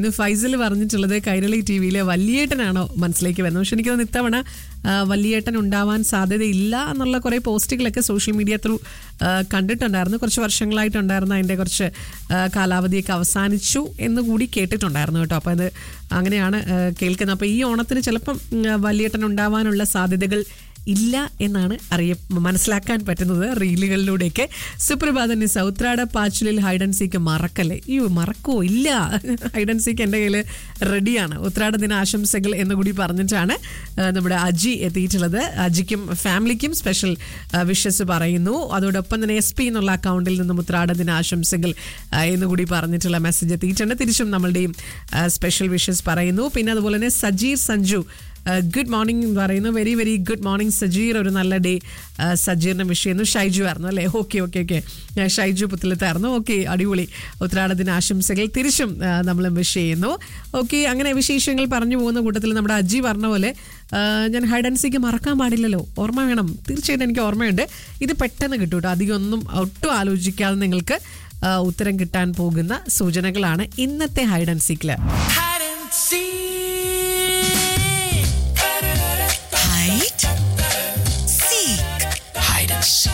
ഇന്ന് ഫൈസൽ പറഞ്ഞിട്ടുള്ളത് കൈരളി ടി വിയിലെ വല്യേട്ടനാണോ മനസ്സിലേക്ക് വരുന്നത് പക്ഷെ എനിക്കത് ഇത്തവണ ആ, വല്യേട്ടൻ ഉണ്ടാവാൻ സാധ്യതയില്ല എന്നുള്ള കുറേ പോസ്റ്റുകളൊക്കെ സോഷ്യൽ മീഡിയ ത്രൂ കണ്ടിട്ടുണ്ടായിരുന്നു കുറച്ച് വർഷങ്ങളായിട്ടുണ്ടായിരുന്ന അതിൻ്റെ കുറച്ച് ആ, കാലാവധിയൊക്കെ അവസാനിച്ചു എന്ന് കൂടി കേട്ടിട്ടുണ്ടായിരുന്നു കേട്ടോ അപ്പോൾ അത് അങ്ങനെയാണ് ആ, കേൾക്കുന്നത് അപ്പോൾ ഈ ഓണത്തിന് ചിലപ്പം ഉം, വല്യേട്ടൻ ഉണ്ടാവാനുള്ള സാധ്യതകൾ ഇല്ല എന്നാണ് അറിയ മനസ്സിലാക്കാൻ പറ്റുന്നത് റീലുകളിലൂടെയൊക്കെ സുപ്രഭാതന് സൗത്രാട പാച്ചിലിൽ ഹൈഡ് ആൻഡ് സീക്ക് മറക്കല്ലേ അയ്യോ മറക്കോ ഇല്ല ഹൈഡ് ആൻഡ് സീക്ക് എൻ്റെ കയ്യിൽ റെഡിയാണ് ഉത്രാട ദിന ആശംസകൾ എന്ന് കൂടി പറഞ്ഞിട്ടാണ് ആ, നമ്മുടെ അജി എത്തിയിട്ടുള്ളത് അജിക്കും ഫാമിലിക്കും സ്പെഷ്യൽ വിഷസ് പറയുന്നു അതോടൊപ്പം തന്നെ എസ് പി എന്നുള്ള അക്കൗണ്ടിൽ നിന്നും ഉത്രാട ദിന ആശംസകൾ ആ, എന്ന് കൂടി പറഞ്ഞിട്ടുള്ള മെസ്സേജ് എത്തിയിട്ടുണ്ട് തിരിച്ചും നമ്മളുടെയും സ്പെഷ്യൽ വിഷസ് പറയുന്നു പിന്നെ അതുപോലെ തന്നെ സജീർ സഞ്ജു ഗുഡ് മോർണിംഗ് എന്ന് പറയുന്നു very very good morning Sajeer ഒരു നല്ല ഡേ സജീറിനെ വിഷ് ചെയ്യുന്നു ഷൈജു ആയിരുന്നു അല്ലേ ഓക്കെ ഓക്കെ ഓക്കെ ഷൈജു പുത്തിലത്തായിരുന്നു ഓക്കെ അടിപൊളി ഉത്രാട ദിന ആശംസകൾ തിരിച്ചും നമ്മൾ വിഷ് ചെയ്യുന്നു ഓക്കെ അങ്ങനെ വിശേഷങ്ങൾ പറഞ്ഞു പോകുന്ന കൂട്ടത്തിൽ നമ്മുടെ അജി പറഞ്ഞ പോലെ ആ, ഞാൻ ഹൈഡ് ആൻഡ് സീക്ക് മറക്കാൻ പാടില്ലല്ലോ ഓർമ്മ വേണം തീർച്ചയായിട്ടും എനിക്ക് ഓർമ്മയുണ്ട് ഇത് പെട്ടെന്ന് കിട്ടും കേട്ടോ അധികം ഒന്നും ഒട്ടും ആലോചിക്കാതെ നിങ്ങൾക്ക് ആ, ഉത്തരം കിട്ടാൻ പോകുന്ന സൂചനകളാണ് ഇന്നത്തെ ഹൈഡ് ആൻഡ് സീക്കില് hide and seek. Hide, seek, Hide and seek.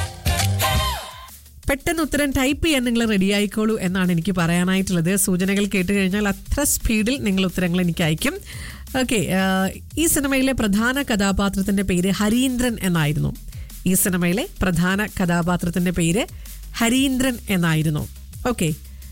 പെട്ടെന്ന് ഉത്തരം ടൈപ്പ് ചെയ്യാൻ നിങ്ങൾ റെഡി ആയിക്കോളൂ എന്നാണ് എനിക്ക് പറയാനായിട്ടുള്ളത് സൂചനകൾ കേട്ട് കഴിഞ്ഞാൽ അത്ര സ്പീഡിൽ നിങ്ങൾ ഉത്തരങ്ങൾ എനിക്ക് അയക്കും ഓക്കെ ഈ സിനിമയിലെ പ്രധാന കഥാപാത്രത്തിന്റെ പേര് ഹരീന്ദ്രൻ എന്നായിരുന്നു ഈ സിനിമയിലെ പ്രധാന കഥാപാത്രത്തിന്റെ പേര് ഹരീന്ദ്രൻ എന്നായിരുന്നു ഓക്കെ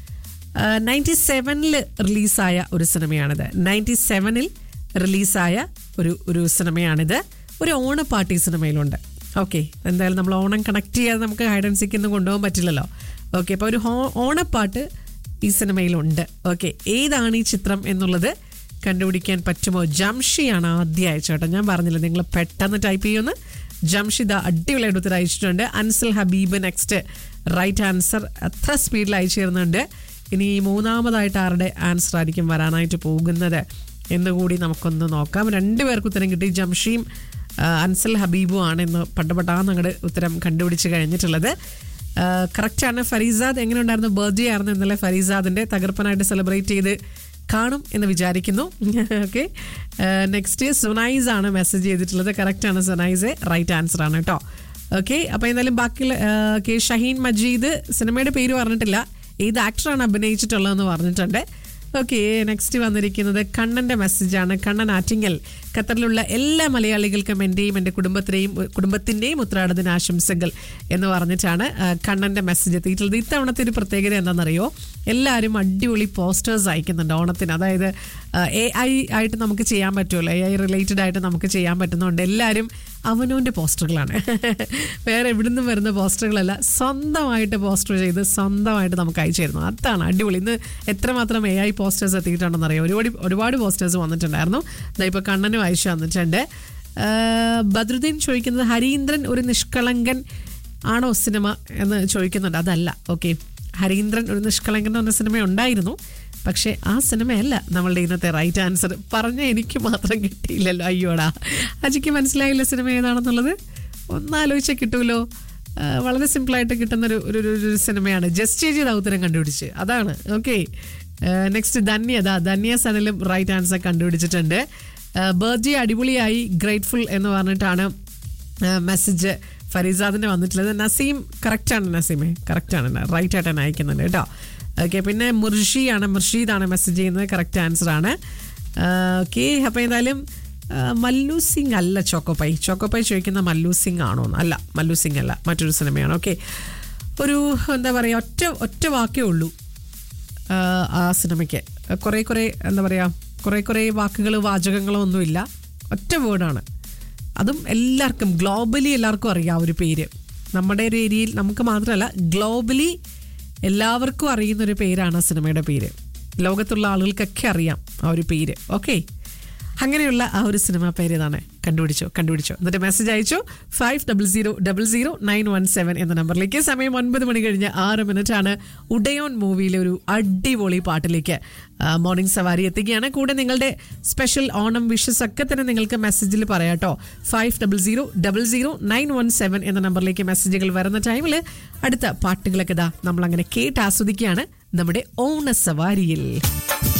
നയൻറ്റി സെവനിൽ റിലീസായ ഒരു സിനിമയാണിത് നയൻറ്റി സെവനിൽ റിലീസായ ഒരു ഒരു സിനിമയാണിത് ഒരു ഓണപ്പാട്ട് ഈ സിനിമയിലുണ്ട് ഓക്കെ എന്തായാലും നമ്മൾ ഓണം കണക്ട് ചെയ്യാതെ നമുക്ക് ഹൈഡ് ആൻഡ് സീക്ക് ഒന്നും കൊണ്ടുപോകാൻ പറ്റില്ലല്ലോ ഓക്കെ അപ്പോൾ ഒരു ഹോ- ഓണപ്പാട്ട് ഈ സിനിമയിലുണ്ട് ഓക്കെ ഏതാണ് ഈ ചിത്രം എന്നുള്ളത് കണ്ടുപിടിക്കാൻ പറ്റുമോ ജംഷിയാണ് ആദ്യം അയച്ചോട്ടെ ഞാൻ പറഞ്ഞില്ല നിങ്ങൾ പെട്ടെന്ന് ടൈപ്പ് ചെയ്യുമെന്ന് ജംഷിദ അടിപൊളിയായിട്ട് ഉത്തരം അയച്ചിട്ടുണ്ട് Ansal Habeeb next right answer അത്ര സ്പീഡിൽ അയച്ചു തരുന്നുണ്ട് ഇനി മൂന്നാമതായിട്ട് ആരുടെ ആൻസർ ആയിരിക്കും വരാനായിട്ട് പോകുന്നത് എന്നുകൂടി നമുക്കൊന്ന് നോക്കാം രണ്ടുപേർക്ക് ഉത്തരം കിട്ടി ജംഷിയും ആ, അൻസൽ ഹബീബും ആണ് ഇന്ന് പട്ടപട്ടാന്ന് അങ്ങോട്ട് ഉത്തരം കണ്ടുപിടിച്ച് കഴിഞ്ഞിട്ടുള്ളത് കറക്റ്റാണ് ഫരീസാദ് എങ്ങനെ ഉണ്ടായിരുന്നു ബർത്ത്ഡേ ആയിരുന്നു ഇന്നലെ ഫരീസാദിന്റെ തകർപ്പനായിട്ട് സെലിബ്രേറ്റ് ചെയ്ത് കാണും എന്ന് വിചാരിക്കുന്നു ഓക്കെ നെക്സ്റ്റ് സുനൈസ് ആണ് മെസ്സേജ് ചെയ്തിട്ടുള്ളത് കറക്റ്റാണ് സുനൈസ് റൈറ്റ് ആൻസർ ആണ് കേട്ടോ ഓക്കെ അപ്പോൾ എന്തായാലും ബാക്കിയുള്ള കെ ഷഹീൻ മജീദ് സിനിമയുടെ പേര് പറഞ്ഞിട്ടില്ല ഏത് ആക്ടറാണ് അഭിനയിച്ചിട്ടുള്ളതെന്ന് പറഞ്ഞിട്ടുണ്ട് ഓക്കെ നെക്സ്റ്റ് വന്നിരിക്കുന്നത് കണ്ണന്റെ മെസ്സേജാണ് കണ്ണൻ ആറ്റിങ്ങൽ ഖത്തറിലുള്ള എല്ലാ മലയാളികൾക്കും എൻ്റെയും എൻ്റെ കുടുംബത്തിൻ്റെയും കുടുംബത്തിൻ്റെയും ഉത്രാടദിന ആശംസകൾ എന്ന് പറഞ്ഞിട്ടാണ് ആ, കണ്ണന്റെ മെസ്സേജ് എത്തിയിട്ടുള്ളത് ഇത്തവണത്തെ ഒരു പ്രത്യേകത എന്താണെന്നറിയോ എല്ലാവരും അടിപൊളി പോസ്റ്റേഴ്സ് അയക്കുന്നുണ്ട് ഓണത്തിന് അതായത് എ ഐ ആയിട്ട് നമുക്ക് ചെയ്യാൻ പറ്റുമല്ലോ എ ഐ റിലേറ്റഡ് ആയിട്ട് നമുക്ക് ചെയ്യാൻ പറ്റുന്നതുകൊണ്ട് എല്ലാവരും അവനോൻ്റെ പോസ്റ്ററുകളാണ് വേറെ എവിടുന്നും വരുന്ന പോസ്റ്ററുകളല്ല സ്വന്തമായിട്ട് പോസ്റ്റർ ചെയ്ത് സ്വന്തമായിട്ട് നമുക്ക് അയച്ചു തരുന്നു അതാണ് അടിപൊളി ഇന്ന് എത്രമാത്രം എ ഐ പോസ്റ്റേഴ്സ് എത്തിയിട്ടുണ്ടെന്ന് അറിയാം ഒരുപാട് ഒരുപാട് പോസ്റ്റേഴ്സ് വന്നിട്ടുണ്ടായിരുന്നു ഇതാ ഇപ്പോൾ കണ്ണനും അയച്ചു വന്നിട്ടുണ്ട് ആ, ബദ്രുദ്ദീൻ ചോദിക്കുന്നത് ഹരീന്ദ്രൻ ഒരു നിഷ്കളങ്കൻ ആണോ സിനിമ എന്ന് ചോദിക്കുന്നുണ്ട് അതല്ല ഓക്കെ ഹരീന്ദ്രൻ ഒരു നിഷ്കളങ്കൻ എന്ന് പറഞ്ഞ സിനിമ ഉണ്ടായിരുന്നു പക്ഷേ ആ സിനിമയല്ല നമ്മളുടെ ഇന്നത്തെ റൈറ്റ് ആൻസർ പറഞ്ഞ എനിക്ക് മാത്രം കിട്ടിയില്ലല്ലോ അയ്യോടാ അജിക്ക് മനസ്സിലായില്ല സിനിമ ഏതാണെന്നുള്ളത് ഒന്നാലോചിച്ചാൽ കിട്ടുമല്ലോ ആ, വളരെ സിമ്പിളായിട്ട് കിട്ടുന്ന ഒരു ഒരു ഒരു- ഒരു സിനിമയാണ് ജസ്റ്റ് ചെയ്ത് ഉത്തരം കണ്ടുപിടിച്ച് അതാണ് ഓക്കെ നെക്സ്റ്റ് ധന്യത ധന്യ സനലും റൈറ്റ് ആൻസർ കണ്ടുപിടിച്ചിട്ടുണ്ട് ബർത്ത്ഡേ അടിപൊളിയായി ഗ്രേറ്റ്ഫുൾ എന്ന് പറഞ്ഞിട്ടാണ് മെസ്സേജ് ഫരീസാദിന്റെ വന്നിട്ടുള്ളത് നസീം കറക്റ്റാണ് നസീമേ കറക്റ്റാണ് റൈറ്റ് ആയിട്ടാണ് അയക്കുന്നുണ്ട് കേട്ടോ ഓക്കെ പിന്നെ മുർഷിയാണ് മുർഷീദാണ് മെസ്സേജ് ചെയ്യുന്നത് കറക്റ്റ് ആൻസർ ആണ് ഓക്കെ അപ്പോൾ എന്തായാലും ആ, മല്ലു സിംഗ് അല്ല ചോക്കോപ്പൈ ചോക്കോപ്പൈ ചോദിക്കുന്ന മല്ലു സിംഗ് ആണോ എന്ന്? അല്ല മല്ലു സിംഗ് അല്ല മറ്റൊരു സിനിമയാണ് ഓക്കെ ഒരു എന്താ പറയുക ഒറ്റ ഒറ്റ വാക്കേ ഉള്ളൂ ആ, ആ സിനിമയ്ക്ക് കുറേ കുറേ എന്താ പറയുക കുറേ കുറേ വാക്കുകൾ വാചകങ്ങളോ ഒന്നുമില്ല ഒറ്റ വേർഡാണ് അതും എല്ലാവർക്കും ഗ്ലോബലി എല്ലാവർക്കും അറിയാം ആ ഒരു പേര് നമ്മുടെ ഒരു ഏരിയയിൽ നമുക്ക് മാത്രമല്ല ഗ്ലോബലി എല്ലാവർക്കും അറിയുന്ന ഒരു പേരാണ് ആ സിനിമയുടെ പേര് ലോകത്തുള്ള ആളുകൾക്കൊക്കെ അറിയാം ആ ഒരു പേര് ഓക്കെ അങ്ങനെയുള്ള ആ ഒരു സിനിമ പേര് ഏതാണ് കണ്ടുപിടിച്ചോ കണ്ടുപിടിച്ചോ എന്നിട്ട് മെസ്സേജ് അയച്ചു five double zero double zero nine one seven എന്ന നമ്പറിലേക്ക് സമയം ഒൻപത് മണി കഴിഞ്ഞ് ആറ് മിനിറ്റ് ആണ് ഉഡയോൺ മൂവിയിലെ ഒരു അടിപൊളി പാട്ടിലേക്ക് മോർണിംഗ് സവാരി എത്തുകയാണ് കൂടെ നിങ്ങളുടെ സ്പെഷ്യൽ ഓണം വിഷസ് ഒക്കെ തന്നെ നിങ്ങൾക്ക് മെസ്സേജിൽ പറയാട്ടോ five double zero double zero nine one seven എന്ന നമ്പറിലേക്ക് മെസ്സേജുകൾ വരുന്ന ടൈമിൽ അടുത്ത പാട്ടുകളൊക്കെ ഇതാ നമ്മൾ അങ്ങനെ കേട്ട് ആസ്വദിക്കുകയാണ് നമ്മുടെ ഓണ സവാരിയിൽ